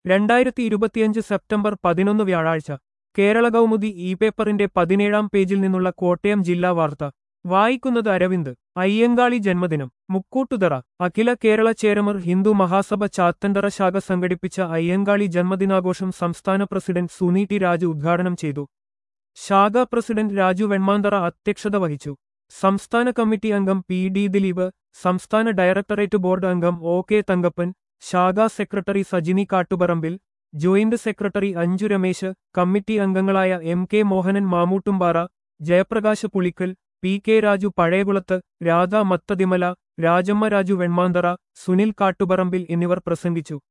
രണ്ടായിരത്തി ഇരുപത്തിയഞ്ച് സെപ്റ്റംബർ പതിനൊന്ന് വ്യാഴാഴ്ച കേരള കൗമുദി ഇ പേപ്പറിന്റെ പതിനേഴാം പേജിൽ നിന്നുള്ള കോട്ടയം ജില്ലാ വാർത്ത വായിക്കുന്നത് അരവിന്ദ് അയ്യങ്കാളി ജന്മദിനം മുക്കൂട്ടുതറ അഖില കേരള ചേരമർ ഹിന്ദു മഹാസഭ ചാത്തന്തറ ശാഖ സംഘടിപ്പിച്ച അയ്യങ്കാളി ജന്മദിനാഘോഷം സംസ്ഥാന പ്രസിഡന്റ് സുനി ടി രാജു ഉദ്ഘാടനം ചെയ്തു ശാഖാ പ്രസിഡന്റ് രാജു വെൺമാന്തറ അധ്യക്ഷത വഹിച്ചു സംസ്ഥാന കമ്മിറ്റി അംഗം പി ഡി ദിലീപ് സംസ്ഥാന ഡയറക്ടറേറ്റ് ബോർഡ് അംഗം ഒ കെ തങ്കപ്പൻ ശാഖാ secretary Sajini Kattuparambil joint secretary Anju Ramesh committee അംഗങ്ങളായ M K Mohanan Mamoottumpara Jayaprakash Pulikkal P K Raju Pazhayakulath Radha Mathathimala Rajamma Raju Venmanthara Sunil Kattuparambil എന്നിവർ പ്രസംഗിച്ചു